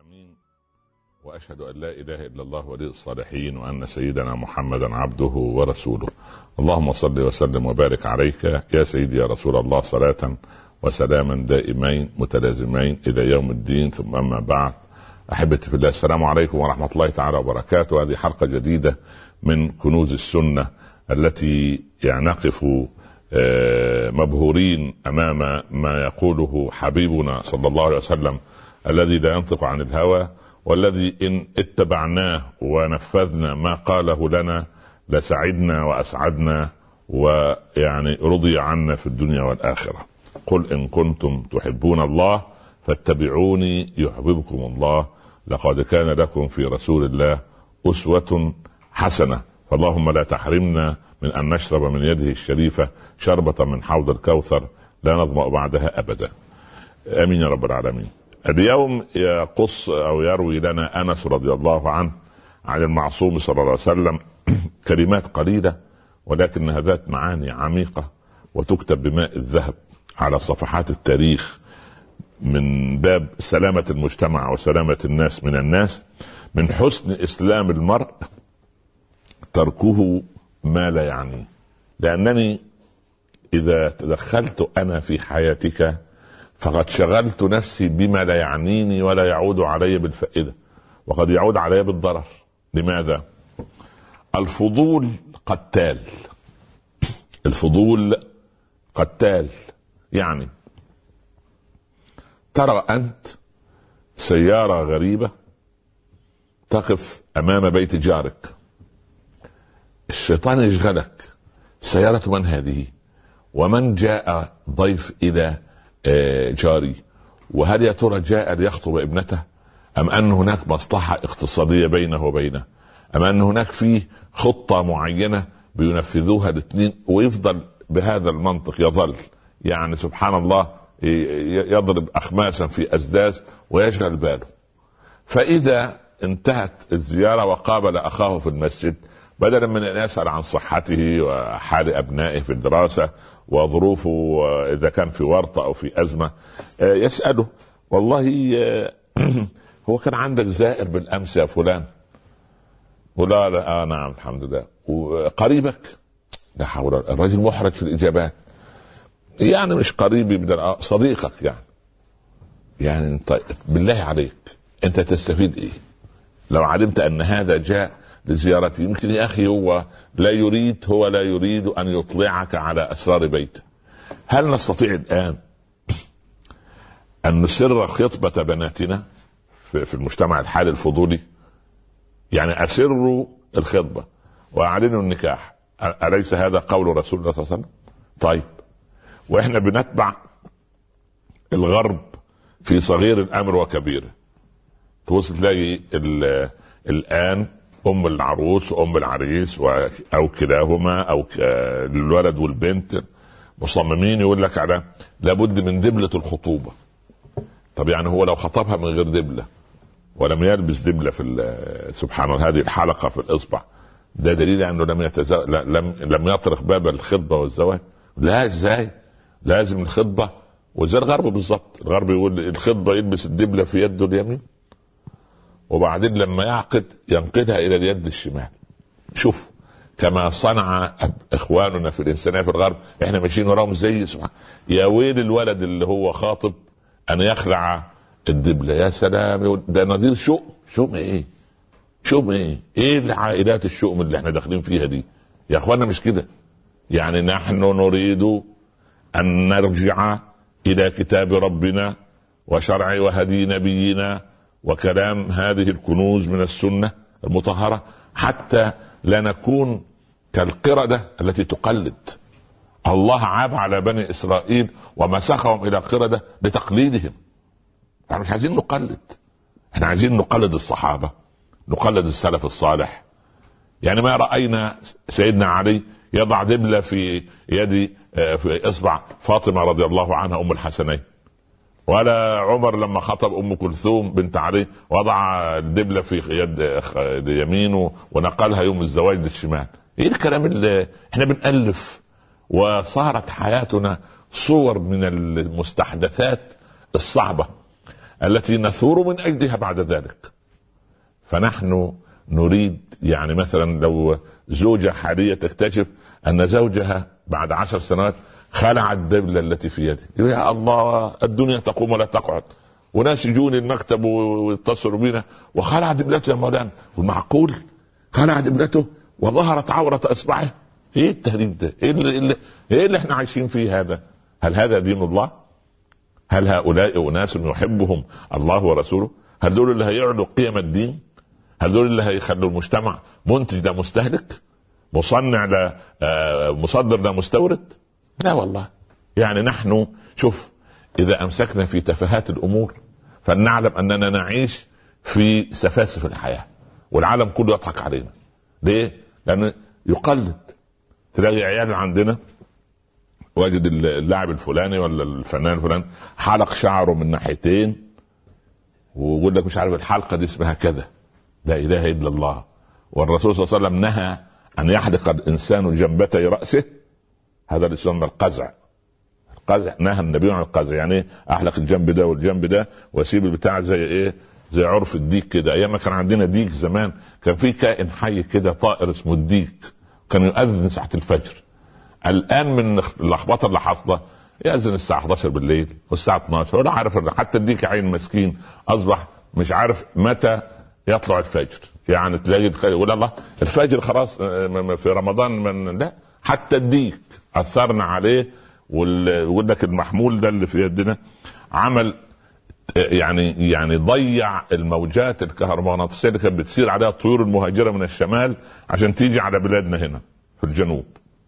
العالمين واشهد ان لا اله الا الله ولي الصالحين وان سيدنا محمدا عبده ورسوله اللهم صل وسلم وبارك عليك يا سيدي يا رسول الله صلاه وسلاما دائمين متلازمين الى يوم الدين ثم اما بعد احبتي في الله السلام عليكم ورحمه الله تعالى وبركاته هذه حلقه جديده من كنوز السنه التي نقف آه، مبهورين امام ما يقوله حبيبنا صلى الله عليه وسلم الذي لا ينطق عن الهوى والذي ان اتبعناه ونفذنا ما قاله لنا لسعدنا واسعدنا ويعني رضي عنا في الدنيا والاخره قل ان كنتم تحبون الله فاتبعوني يحببكم الله لقد كان لكم في رسول الله اسوه حسنه فاللهم لا تحرمنا من ان نشرب من يده الشريفه شربه من حوض الكوثر لا نظما بعدها ابدا امين يا رب العالمين اليوم يقص او يروي لنا انس رضي الله عنه عن المعصوم صلى الله عليه وسلم كلمات قليله ولكنها ذات معاني عميقه وتكتب بماء الذهب على صفحات التاريخ من باب سلامه المجتمع وسلامه الناس من الناس من حسن اسلام المرء تركه ما لا يعنيه لانني اذا تدخلت انا في حياتك فقد شغلت نفسي بما لا يعنيني ولا يعود علي بالفائده وقد يعود علي بالضرر لماذا الفضول قتال الفضول قتال يعني ترى انت سياره غريبه تقف امام بيت جارك الشيطان يشغلك سياره من هذه ومن جاء ضيف الى آه، جاري وهل يا ترى جاء ليخطب ابنته ام ان هناك مصلحه اقتصاديه بينه وبينه ام ان هناك فيه خطه معينه بينفذوها الاثنين ويفضل بهذا المنطق يظل يعني سبحان الله يضرب اخماسا في ازداز ويشغل باله فاذا انتهت الزياره وقابل اخاه في المسجد بدلا من ان يسال عن صحته وحال ابنائه في الدراسه وظروفه اذا كان في ورطه او في ازمه آه، يساله والله آه، هو كان عندك زائر بالامس يا فلان ولا لا آه نعم الحمد لله وقريبك لا حول الرجل محرج في الاجابات يعني مش قريبي آه، صديقك يعني يعني طيب بالله عليك انت تستفيد ايه لو علمت ان هذا جاء لزيارته يمكن يا اخي هو لا يريد هو لا يريد ان يطلعك على اسرار بيته هل نستطيع الان ان نسر خطبه بناتنا في المجتمع الحالي الفضولي يعني اسروا الخطبه واعلنوا النكاح اليس هذا قول رسول الله صلى الله عليه وسلم طيب واحنا بنتبع الغرب في صغير الامر وكبيره تبص تلاقي الان ام العروس وام العريس او كلاهما او الولد والبنت مصممين يقول لك على لابد من دبلة الخطوبة طب يعني هو لو خطبها من غير دبلة ولم يلبس دبلة في سبحان الله هذه الحلقة في الإصبع ده دليل انه لم يتزو... لم لم يطرق باب الخطبه والزواج لا ازاي لازم الخطبه وزي الغرب بالظبط الغرب يقول الخطبه يلبس الدبله في يده اليمين وبعدين لما يعقد ينقلها الى اليد الشمال شوف كما صنع اخواننا في الانسانيه في الغرب احنا ماشيين وراهم زي سبحان يا ويل الولد اللي هو خاطب ان يخلع الدبله يا سلام ده نظير شؤم شؤم ايه شؤم ايه ايه العائلات الشؤم اللي احنا داخلين فيها دي يا اخوانا مش كده يعني نحن نريد ان نرجع الى كتاب ربنا وشرع وهدي نبينا وكلام هذه الكنوز من السنه المطهره حتى لا نكون كالقرده التي تقلد الله عاب على بني اسرائيل ومسخهم الى قرده لتقليدهم احنا مش عايزين نقلد احنا عايزين نقلد الصحابه نقلد السلف الصالح يعني ما راينا سيدنا علي يضع دبله في يد آه، في اصبع فاطمه رضي الله عنها ام الحسنين ولا عمر لما خطب ام كلثوم بنت علي وضع الدبله في يد يمينه ونقلها يوم الزواج للشمال ايه الكلام اللي احنا بنالف وصارت حياتنا صور من المستحدثات الصعبه التي نثور من اجلها بعد ذلك فنحن نريد يعني مثلا لو زوجة حالية تكتشف أن زوجها بعد عشر سنوات خلع الدبلة التي في يده يا الله الدنيا تقوم ولا تقعد وناس يجون المكتب ويتصلوا بنا وخلع دبلته يا مولانا والمعقول خلع دبلته وظهرت عورة إصبعه ايه التهريج ده؟ ايه اللي, اللي, ايه اللي احنا عايشين فيه هذا؟ هل هذا دين الله؟ هل هؤلاء اناس يحبهم الله ورسوله؟ هل دول اللي هيعلوا قيم الدين؟ هل دول اللي هيخلوا المجتمع منتج لا مستهلك؟ مصنع لا آه، مصدر لا مستورد؟ لا والله يعني نحن شوف اذا امسكنا في تفاهات الامور فلنعلم اننا نعيش في سفاسف الحياه والعالم كله يضحك علينا ليه؟ لانه يقلد تلاقي عيال عندنا واجد اللاعب الفلاني ولا الفنان الفلاني حلق شعره من ناحيتين ويقول لك مش عارف الحلقه دي اسمها كذا لا اله الا الله والرسول صلى الله عليه وسلم نهى ان يحلق الانسان جنبتي راسه هذا اللي يسمى القزع القزع نهى النبي عن القزع يعني ايه احلق الجنب ده والجنب ده واسيب البتاع زي ايه زي عرف الديك كده ايام ما كان عندنا ديك زمان كان في كائن حي كده طائر اسمه الديك كان يؤذن ساعة الفجر الآن من اللخبطة اللي حاصلة يأذن الساعة 11 بالليل والساعة 12 ولا عارف حتى الديك عين مسكين أصبح مش عارف متى يطلع الفجر يعني تلاقي يقول الله الفجر خلاص في رمضان من لا حتى الديك اثرنا عليه ويقول لك المحمول ده اللي في يدنا عمل يعني يعني ضيع الموجات الكهرومغناطيسيه اللي كانت بتسير عليها الطيور المهاجره من الشمال عشان تيجي على بلادنا هنا في الجنوب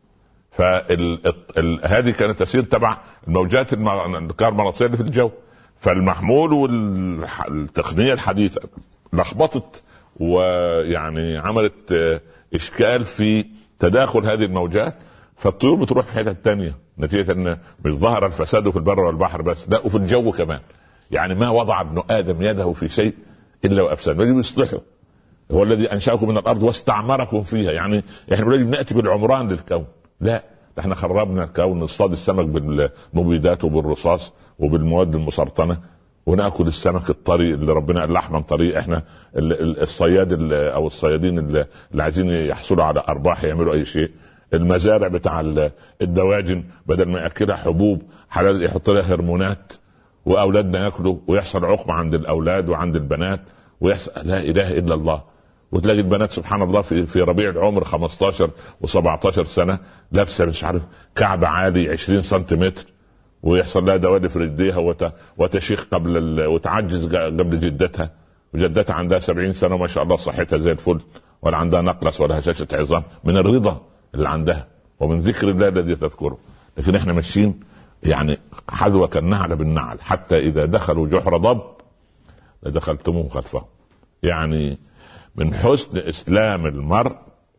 فهذه كانت تسير تبع الموجات الكهرومغناطيسيه اللي في الجو فالمحمول والتقنيه الحديثه لخبطت ويعني عملت اشكال في تداخل هذه الموجات فالطيور بتروح في حتت تانية نتيجة ان مش ظهر الفساد في البر والبحر بس لا وفي الجو كمان يعني ما وضع ابن ادم يده في شيء الا وافسد يجب يصلحه هو الذي انشاكم من الارض واستعمركم فيها يعني احنا يجب ناتي بالعمران للكون لا احنا خربنا الكون نصطاد السمك بالمبيدات وبالرصاص وبالمواد المسرطنه وناكل السمك الطري اللي ربنا قال لحما طري احنا الصياد او الصيادين اللي عايزين يحصلوا على ارباح يعملوا اي شيء المزارع بتاع الدواجن بدل ما ياكلها حبوب حلال يحط لها هرمونات واولادنا ياكلوا ويحصل عقم عند الاولاد وعند البنات ويحصل لا اله الا الله وتلاقي البنات سبحان الله في في ربيع العمر 15 و17 سنه لابسه مش عارف كعب عالي 20 سنتيمتر ويحصل لها دوالي في رجليها وت... وتشيخ قبل وتعجز قبل جدتها وجدتها عندها 70 سنه وما شاء الله صحتها زي الفل ولا عندها نقرس ولا هشاشه عظام من الرضا اللي عندها ومن ذكر الله الذي تذكره لكن احنا ماشيين يعني حذو كالنعل بالنعل حتى اذا دخلوا جحر ضب لدخلتموه خلفه يعني من حسن اسلام المرء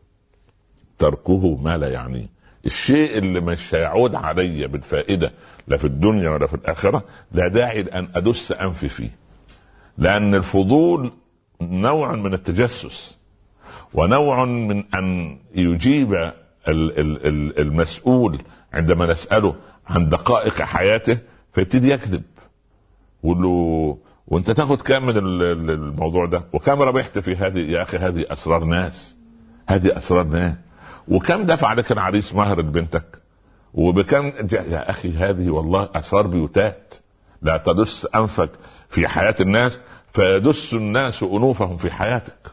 تركه ما لا يعنيه الشيء اللي مش هيعود علي بالفائده لا في الدنيا ولا في الاخره لا داعي ان ادس انفي فيه لان الفضول نوع من التجسس ونوع من ان يجيب المسؤول عندما نساله عن دقائق حياته فيبتدي يكذب يقول له وانت تاخد كام من الموضوع ده وكم ربحت في هذه يا اخي هذه اسرار ناس هذه اسرار ناس وكم دفع لك العريس مهر لبنتك وبكم يا اخي هذه والله اسرار بيوتات لا تدس انفك في حياه الناس فيدس الناس انوفهم في حياتك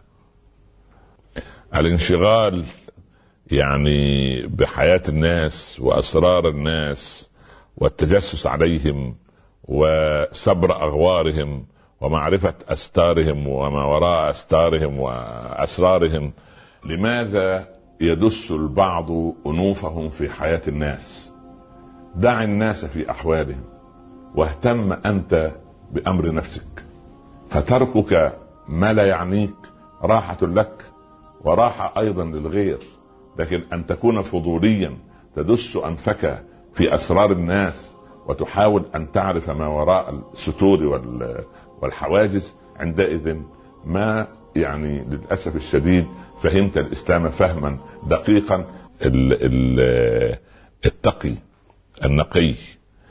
الانشغال يعني بحياه الناس واسرار الناس والتجسس عليهم وسبر اغوارهم ومعرفه استارهم وما وراء استارهم واسرارهم لماذا يدس البعض انوفهم في حياه الناس دع الناس في احوالهم واهتم انت بامر نفسك فتركك ما لا يعنيك راحه لك وراحه ايضا للغير لكن ان تكون فضوليا تدس انفك في اسرار الناس وتحاول ان تعرف ما وراء الستور والحواجز عندئذ ما يعني للاسف الشديد فهمت الاسلام فهما دقيقا التقي النقي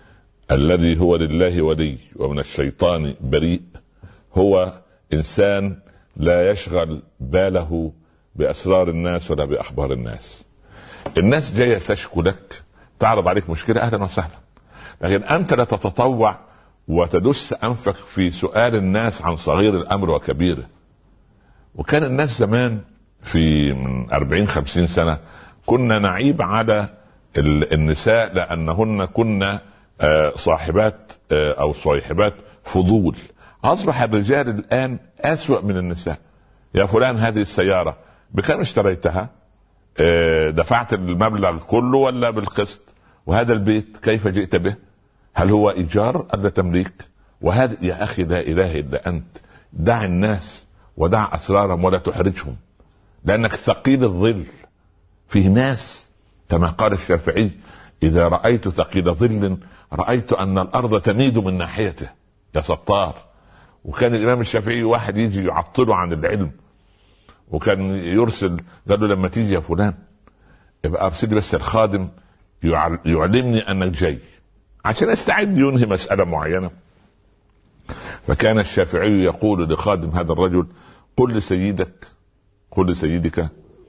الذي هو لله ولي ومن الشيطان بريء هو انسان لا يشغل باله باسرار الناس ولا باخبار الناس الناس جايه تشكو لك تعرض عليك مشكله اهلا وسهلا لكن انت لا تتطوع وتدس انفك في سؤال الناس عن صغير الامر وكبيره وكان الناس زمان في من 40 50 سنه كنا نعيب على النساء لانهن كن آه، صاحبات آه، او صاحبات فضول اصبح الرجال الان اسوا من النساء يا فلان هذه السياره بكم اشتريتها آه، دفعت المبلغ كله ولا بالقسط وهذا البيت كيف جئت به هل هو ايجار ام تمليك وهذا يا اخي لا اله الا انت دع الناس ودع اسرارهم ولا تحرجهم لانك ثقيل الظل فيه ناس كما قال الشافعي اذا رايت ثقيل ظل رايت ان الارض تميد من ناحيته يا ستار وكان الامام الشافعي واحد يجي يعطله عن العلم وكان يرسل قال له لما تيجي يا فلان يبقى ارسل لي بس الخادم يعلمني انك جاي عشان استعد ينهي مساله معينه فكان الشافعي يقول لخادم هذا الرجل قل لسيدك قل لسيدك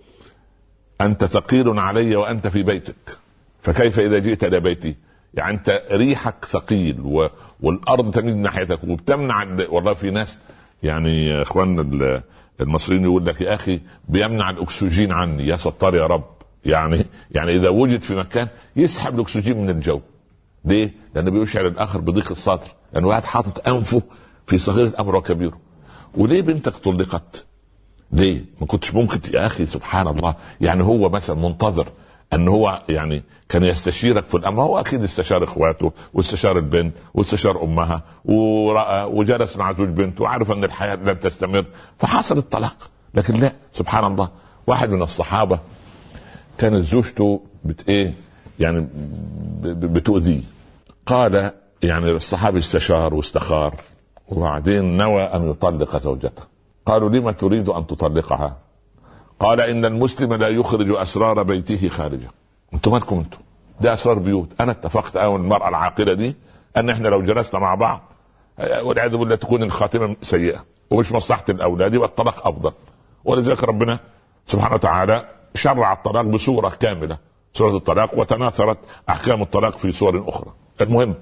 انت ثقيل علي وانت في بيتك فكيف اذا جئت الى بيتي يعني انت ريحك ثقيل و... والارض تميل ناحيتك وبتمنع والله في ناس يعني اخواننا المصريين يقول لك يا اخي بيمنع الاكسجين عني يا ستار يا رب يعني يعني اذا وجد في مكان يسحب الاكسجين من الجو ليه؟ لانه بيشعر الاخر بضيق الصدر لانه واحد حاطط انفه في صغير الامر وكبيره وليه بنتك طلقت؟ ليه؟ ما كنتش ممكن يا اخي سبحان الله يعني هو مثلا منتظر ان هو يعني كان يستشيرك في الامر هو اكيد استشار اخواته واستشار البنت واستشار امها وراى وجلس مع زوج بنته وعرف ان الحياه لن تستمر فحصل الطلاق لكن لا سبحان الله واحد من الصحابه كانت زوجته بت ايه يعني بتؤذيه قال يعني الصحابي استشار واستخار وبعدين نوى ان يطلق زوجته قالوا لما تريد ان تطلقها قال ان المسلم لا يخرج اسرار بيته خارجه انتم مالكم انتم ده اسرار بيوت انا اتفقت انا والمراه العاقله دي ان احنا لو جلسنا مع بعض والعياذ بالله تكون الخاتمه سيئه ومش مصلحه الاولاد يبقى الطلاق افضل ولذلك ربنا سبحانه وتعالى شرع الطلاق بصوره كامله سوره الطلاق وتناثرت احكام الطلاق في صور اخرى المهم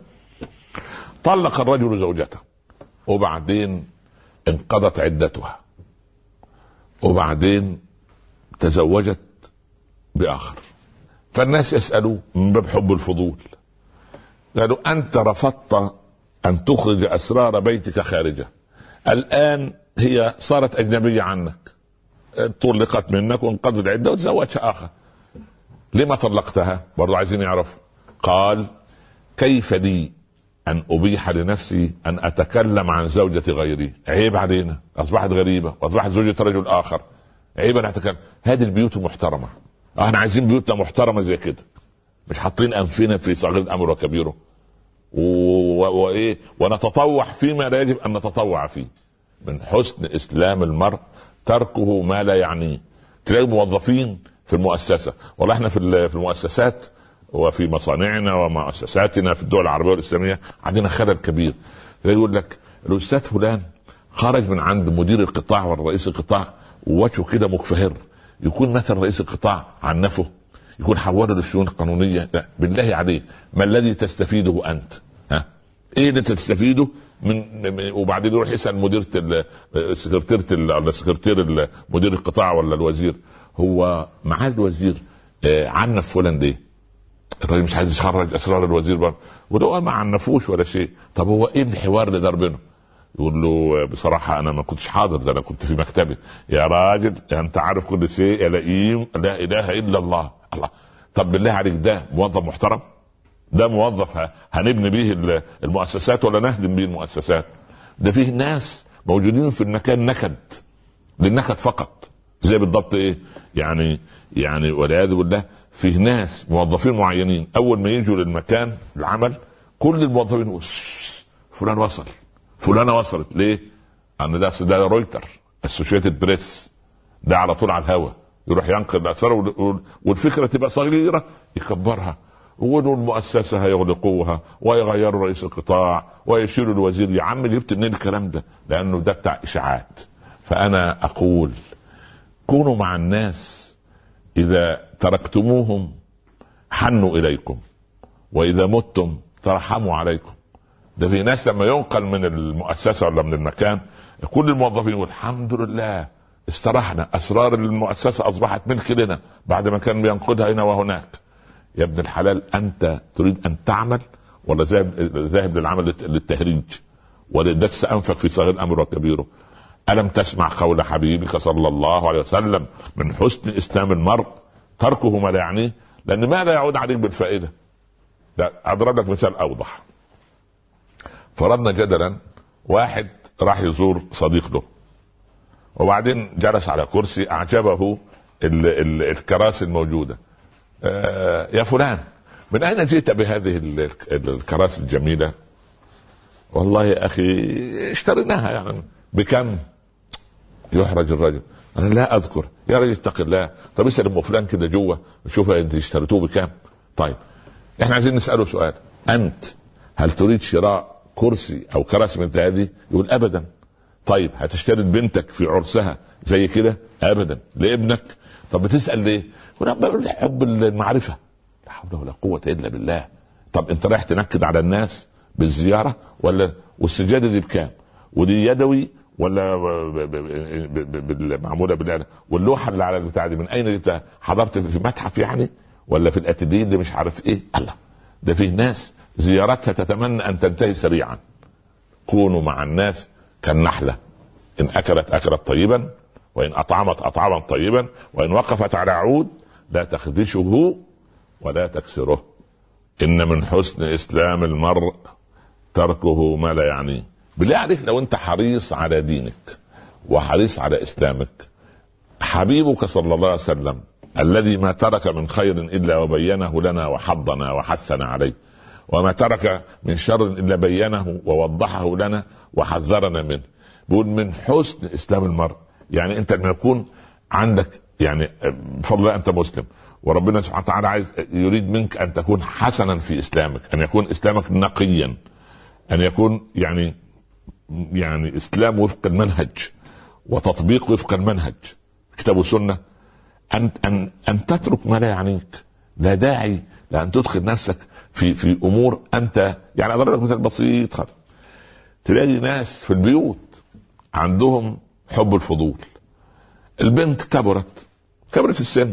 طلق الرجل زوجته وبعدين انقضت عدتها وبعدين تزوجت باخر فالناس يسالوا من باب حب الفضول قالوا انت رفضت ان تخرج اسرار بيتك خارجه الان هي صارت اجنبيه عنك طلقت منك وانقضت العده وتزوجت اخر لما طلقتها برضو عايزين يعرفوا قال كيف لي ان ابيح لنفسي ان اتكلم عن زوجة غيري عيب علينا اصبحت غريبة واصبحت زوجة رجل اخر عيب ان اتكلم هذه البيوت محترمة احنا عايزين بيوتنا محترمة زي كده مش حاطين انفنا في صغير الامر وكبيره وايه ونتطوع فيما لا يجب ان نتطوع فيه من حسن اسلام المرء تركه ما لا يعنيه تلاقي موظفين في المؤسسه والله احنا في في المؤسسات وفي مصانعنا ومؤسساتنا في الدول العربيه والاسلاميه عندنا خلل كبير يقول لك الاستاذ فلان خرج من عند مدير القطاع ولا رئيس القطاع ووجهه كده مكفهر يكون مثلا رئيس القطاع عنفه يكون حوله للشؤون القانونيه لا بالله عليك ما الذي تستفيده انت؟ ها؟ ايه اللي تستفيده من وبعدين يروح يسال مديره سكرتيره ولا سكرتير مدير القطاع ولا الوزير هو معاه الوزير آه، عنف فلان ليه؟ الراجل مش عايز يخرج اسرار الوزير برضه وده ما عنفوش ولا شيء طب هو ايه الحوار اللي دار بينهم؟ يقول له بصراحة أنا ما كنتش حاضر ده أنا كنت في مكتبي يا راجل أنت عارف كل شيء يا لئيم لا إله إلا الله الله طب بالله عليك ده موظف محترم ده موظف هنبني به المؤسسات ولا نهدم به المؤسسات ده فيه ناس موجودين في المكان نكد للنكد فقط زي بالضبط ايه يعني يعني والعياذ بالله فيه ناس موظفين معينين اول ما يجوا للمكان العمل كل الموظفين فلان وصل فلانه وصلت ليه؟ ان ده ده رويتر اسوشيتد بريس ده على طول على الهوا يروح ينقل الاثار والفكره تبقى صغيره يكبرها ويقولوا المؤسسه هيغلقوها ويغيروا رئيس القطاع ويشيلوا الوزير يا عم جبت منين الكلام ده؟ لانه ده بتاع اشاعات فانا اقول كونوا مع الناس اذا تركتموهم حنوا اليكم واذا متم ترحموا عليكم ده في ناس لما ينقل من المؤسسه ولا من المكان كل الموظفين يقول الحمد لله استرحنا اسرار المؤسسه اصبحت ملك لنا بعد ما كان بينقدها هنا وهناك يا ابن الحلال انت تريد ان تعمل ولا ذاهب ذاهب للعمل للتهريج ولدس انفك في صغير الامر وكبيره الم تسمع قول حبيبك صلى الله عليه وسلم من حسن اسلام المرء تركه ما لا يعنيه لان ماذا يعود عليك بالفائده لا اضرب لك مثال اوضح فرضنا جدلا واحد راح يزور صديق له وبعدين جلس على كرسي اعجبه ال ال الكراسي الموجوده آه يا فلان من اين جئت بهذه الكراسي الجميله والله يا اخي اشتريناها يعني بكم يحرج الرجل انا لا اذكر يا رجل اتق الله طب اسال ام فلان كده جوه شوف انت اشتريتوه بكم طيب احنا عايزين نساله سؤال انت هل تريد شراء كرسي او كراسي مثل هذه يقول ابدا طيب هتشتري بنتك في عرسها زي كده ابدا لابنك طب بتسال ليه يقول حب المعرفه لا حول ولا قوه الا بالله طب انت رايح تنكد على الناس بالزياره ولا والسجاده دي بكام ودي يدوي ولا معموله بالاله واللوحه اللي على البتاع دي من اين جبتها؟ حضرت في متحف يعني ولا في الاتيليه اللي مش عارف ايه؟ الله ده فيه ناس زيارتها تتمنى ان تنتهي سريعا كونوا مع الناس كالنحله ان اكلت اكلت طيبا وان اطعمت اطعما طيبا وان وقفت على عود لا تخدشه ولا تكسره ان من حسن اسلام المرء تركه ما لا يعنيه بالله عليك لو انت حريص على دينك وحريص على اسلامك حبيبك صلى الله عليه وسلم الذي ما ترك من خير الا وبينه لنا وحضنا وحثنا عليه وما ترك من شر الا بينه ووضحه لنا وحذرنا منه بيقول من حسن اسلام المرء يعني انت لما يكون عندك يعني بفضل الله انت مسلم وربنا سبحانه وتعالى عايز يريد منك ان تكون حسنا في اسلامك ان يكون اسلامك نقيا ان يكون يعني يعني اسلام وفق المنهج وتطبيق وفق المنهج كتاب وسنه ان ان ان تترك ما لا يعنيك لا داعي لان تدخل نفسك في في امور انت يعني اضرب لك مثال بسيط خالص تلاقي ناس في البيوت عندهم حب الفضول البنت كبرت كبرت في السن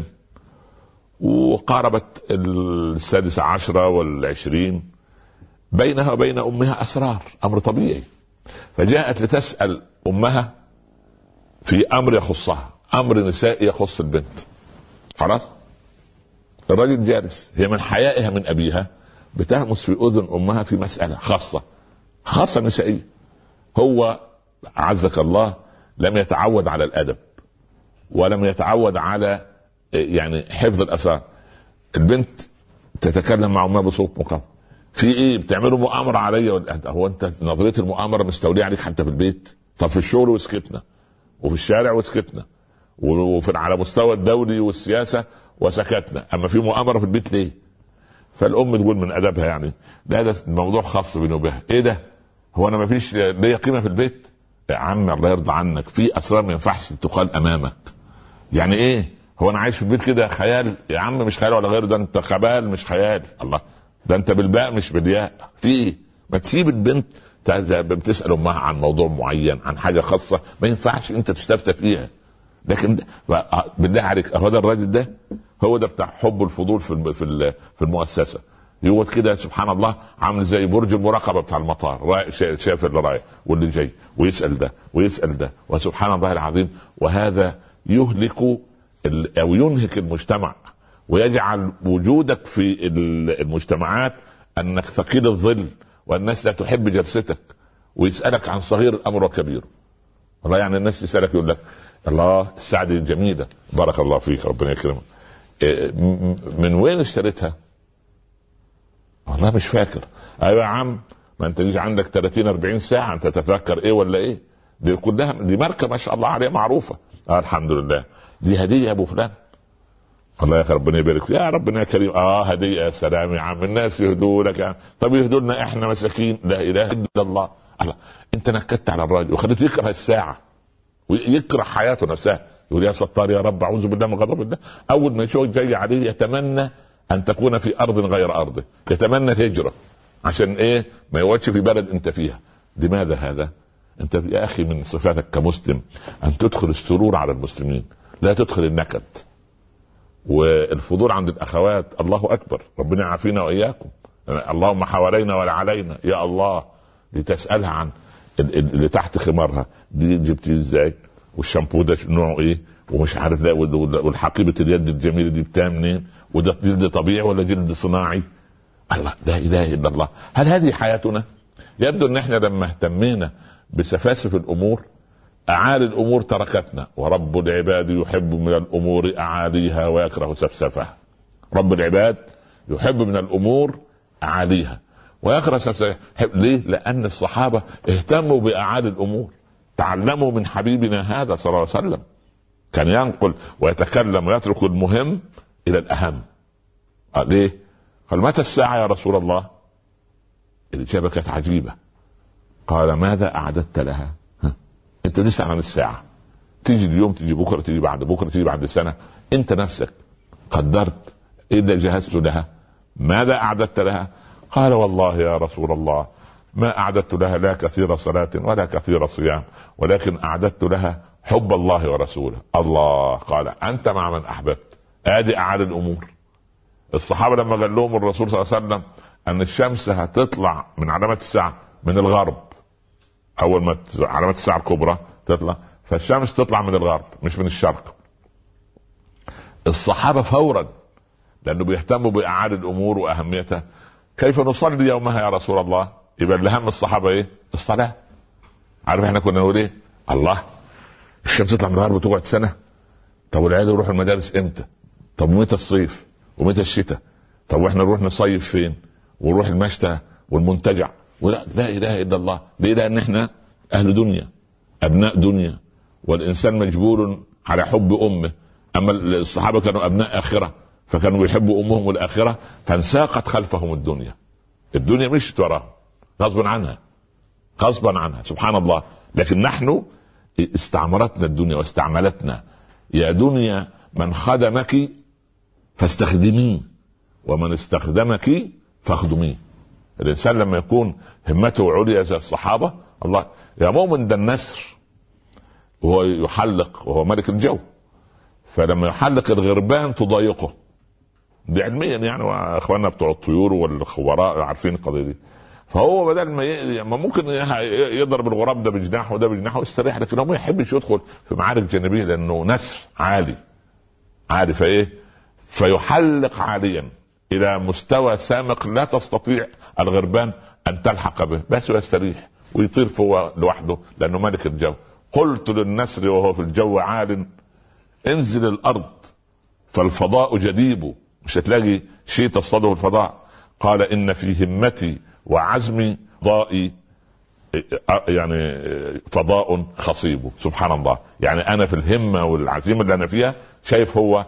وقاربت السادسة عشرة والعشرين بينها وبين أمها أسرار أمر طبيعي فجاءت لتسأل أمها في أمر يخصها أمر نسائي يخص البنت خلاص الراجل جالس هي من حيائها من أبيها بتهمس في أذن أمها في مسألة خاصة خاصة نسائية هو عزك الله لم يتعود على الأدب ولم يتعود على يعني حفظ الأسرار البنت تتكلم مع أمها بصوت مقام في ايه بتعملوا مؤامره عليا ولا هو انت نظريه المؤامره مستوليه عليك حتى في البيت طب في الشغل وسكتنا وفي الشارع وسكتنا وفي على مستوى الدولي والسياسه وسكتنا اما في مؤامره في البيت ليه فالام تقول من ادبها يعني لا ده الموضوع خاص بيني وبها ايه ده هو انا ما فيش ليا قيمه في البيت يا عم الله يرضى عنك في اسرار ما ينفعش تقال امامك يعني ايه هو انا عايش في البيت كده خيال يا عم مش خيال ولا غيره ده انت خبال مش خيال الله ده انت بالباء مش بالياء في ايه ما تسيب البنت بتسال امها عن موضوع معين عن حاجه خاصه ما ينفعش انت تستفتى فيها لكن بالله عليك هو ده الراجل ده هو ده بتاع حب الفضول في في المؤسسه يقعد كده سبحان الله عامل زي برج المراقبه بتاع المطار شايف اللي رايح واللي جاي ويسال ده ويسال ده وسبحان الله العظيم وهذا يهلك او ينهك المجتمع ويجعل وجودك في المجتمعات انك ثقيل الظل والناس لا تحب جلستك ويسالك عن صغير الامر وكبير والله يعني الناس تسالك يقول لك الله الساعه دي جميله بارك الله فيك ربنا يكرمك إيه، من وين اشتريتها؟ والله مش فاكر ايوه يا عم ما انت تجيش عندك 30 40 ساعه انت تتذكر ايه ولا ايه؟ دي كلها دي ماركه ما شاء الله عليها معروفه آه الحمد لله دي هديه يا ابو فلان الله يا اخي ربنا يبارك فيك يا ربنا يا كريم اه هديه يا سلام يا عم الناس يهدوا لك يعني. طب يهدوا لنا احنا مساكين لا اله الا الله الله انت نكدت على الراجل وخليته يكره الساعه ويكره حياته نفسها يقول يا ستار يا رب اعوذ بالله من غضب الله اول ما يشوف جاي عليه يتمنى ان تكون في ارض غير ارضه يتمنى الهجره عشان ايه ما يقعدش في بلد انت فيها لماذا هذا انت يا اخي من صفاتك كمسلم ان تدخل السرور على المسلمين لا تدخل النكد والفضول عند الاخوات الله اكبر ربنا يعافينا واياكم اللهم حوالينا ولا علينا يا الله لتسالها عن اللي تحت خمارها دي جبتيه ازاي والشامبو ده نوعه ايه ومش عارف ده والحقيبه اليد الجميله دي بتاع منين وده جلد طبيعي ولا جلد صناعي الله لا اله الا الله هل هذه حياتنا يبدو ان احنا لما اهتمينا بسفاسف الامور اعالي الامور تركتنا ورب العباد يحب من الامور اعاليها ويكره سفسفها رب العباد يحب من الامور اعاليها ويكره سفسفها ليه لان الصحابه اهتموا باعالي الامور تعلموا من حبيبنا هذا صلى الله عليه وسلم كان ينقل ويتكلم ويترك المهم الى الاهم قال ليه قال متى الساعه يا رسول الله الاجابه كانت عجيبه قال ماذا اعددت لها انت تسال عن الساعه تيجي اليوم تيجي بكره تيجي بعد بكره تيجي بعد سنه انت نفسك قدرت ايه اللي جهزت لها ماذا اعددت لها قال والله يا رسول الله ما اعددت لها لا كثير صلاه ولا كثير صيام ولكن اعددت لها حب الله ورسوله الله قال انت مع من احببت ادي اعالي الامور الصحابه لما قال لهم الرسول صلى الله عليه وسلم ان الشمس هتطلع من علامات الساعه من الغرب اول ما علامات الساعه الكبرى تطلع فالشمس تطلع من الغرب مش من الشرق الصحابه فورا لانه بيهتموا باعالي الامور واهميتها كيف نصلي يومها يا رسول الله يبقى اللي هم الصحابه ايه الصلاه عارف احنا كنا نقول ايه الله الشمس تطلع من الغرب وتقعد سنه طب والعيال يروحوا المدارس امتى طب ومتى الصيف ومتى الشتاء طب واحنا نروح نصيف فين ونروح المشتى والمنتجع ولا لا اله الا الله ليه لان احنا اهل دنيا ابناء دنيا والانسان مجبور على حب امه اما الصحابه كانوا ابناء اخره فكانوا يحبوا امهم والاخره فانساقت خلفهم الدنيا الدنيا مشت وراهم غصبا عنها غصبا عنها سبحان الله لكن نحن استعمرتنا الدنيا واستعملتنا يا دنيا من خدمك فاستخدميه ومن استخدمك فاخدميه الانسان لما يكون همته عليا زي الصحابه الله يا مؤمن ده النسر وهو يحلق وهو ملك الجو فلما يحلق الغربان تضايقه دي علميا يعني واخواننا بتوع الطيور والخبراء عارفين القضيه دي فهو بدل ما ي... ما ممكن يضرب الغراب ده بجناحه وده بجناحه يستريح لكن هو ما يحبش يدخل في معارك جانبيه لانه نسر عالي عالي فايه فيحلق عاليا الى مستوى سامق لا تستطيع الغربان ان تلحق به بس يستريح ويطير فوق لوحده لانه ملك الجو قلت للنسر وهو في الجو عال انزل الارض فالفضاء جديب مش هتلاقي شيء تصطاده الفضاء قال ان في همتي وعزمي ضائي يعني فضاء خصيب سبحان الله يعني انا في الهمه والعزيمه اللي انا فيها شايف هو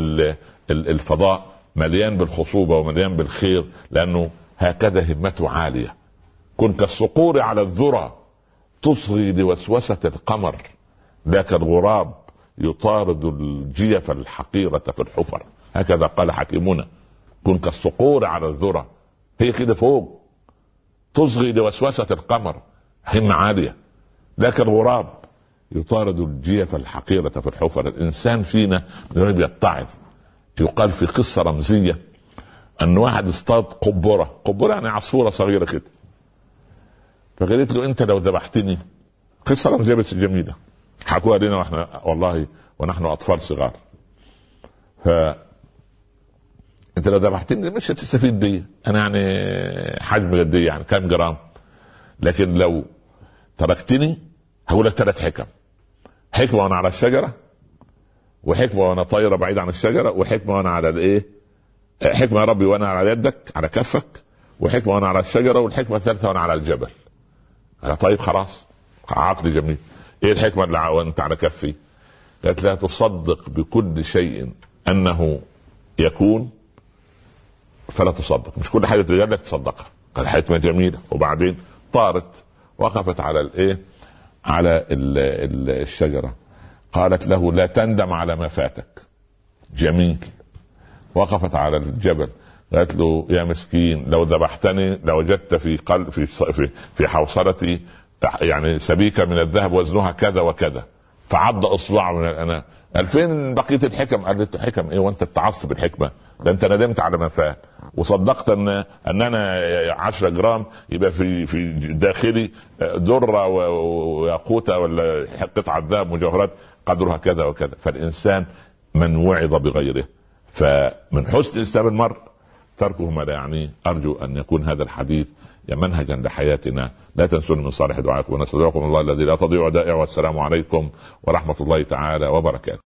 الفضاء مليان بالخصوبه ومليان بالخير لانه هكذا همته عاليه كن كالصقور على الذرى تصغي لوسوسه القمر ذاك الغراب يطارد الجيف الحقيرة في الحفر هكذا قال حكيمنا كن كالصقور على الذرى هي كده فوق تصغي لوسوسة القمر همة عالية لكن الغراب يطارد الجيف الحقيرة في الحفر الإنسان فينا يريد يتعظ يقال في قصة رمزية أن واحد اصطاد قبرة قبرة يعني عصفورة صغيرة كده فقالت له أنت لو ذبحتني قصة رمزية بس جميلة حكوها لنا واحنا والله ونحن أطفال صغار ف انت لو ذبحتني مش هتستفيد بي انا يعني حجم قد يعني كام جرام لكن لو تركتني هقول لك ثلاث حكم حكمه وانا على الشجره وحكمه وانا طايره بعيد عن الشجره وحكمه وانا على الايه حكمه يا ربي وانا على يدك على كفك وحكمه وانا على الشجره والحكمه الثالثه وانا على الجبل انا طيب خلاص عقد جميل ايه الحكمه اللي وانت على كفي قالت لا تصدق بكل شيء انه يكون فلا تصدق مش كل حاجه تجي لك تصدقها قال حكمه جميله وبعدين طارت وقفت على الايه على ال ال الشجره قالت له لا تندم على ما فاتك جميل وقفت على الجبل قالت له يا مسكين لو ذبحتني لوجدت في قلب في في, في حوصلتي يعني سبيكه من الذهب وزنها كذا وكذا فعض اصبعه من الاناء قال فين بقيه الحكم؟ قال له حكم ايه وانت بتعصب الحكمه؟ ده انت ندمت على ما فات وصدقت ان ان انا 10 جرام يبقى في في داخلي ذره وياقوته ولا قطعه ذهب مجوهرات قدرها كذا وكذا فالانسان من وعظ بغيره فمن حسن اسلام المرء تركه ما لا يعنيه ارجو ان يكون هذا الحديث منهجا لحياتنا لا تنسون من صالح دعائكم ونستودعكم الله الذي لا تضيع ودائعه والسلام عليكم ورحمه الله تعالى وبركاته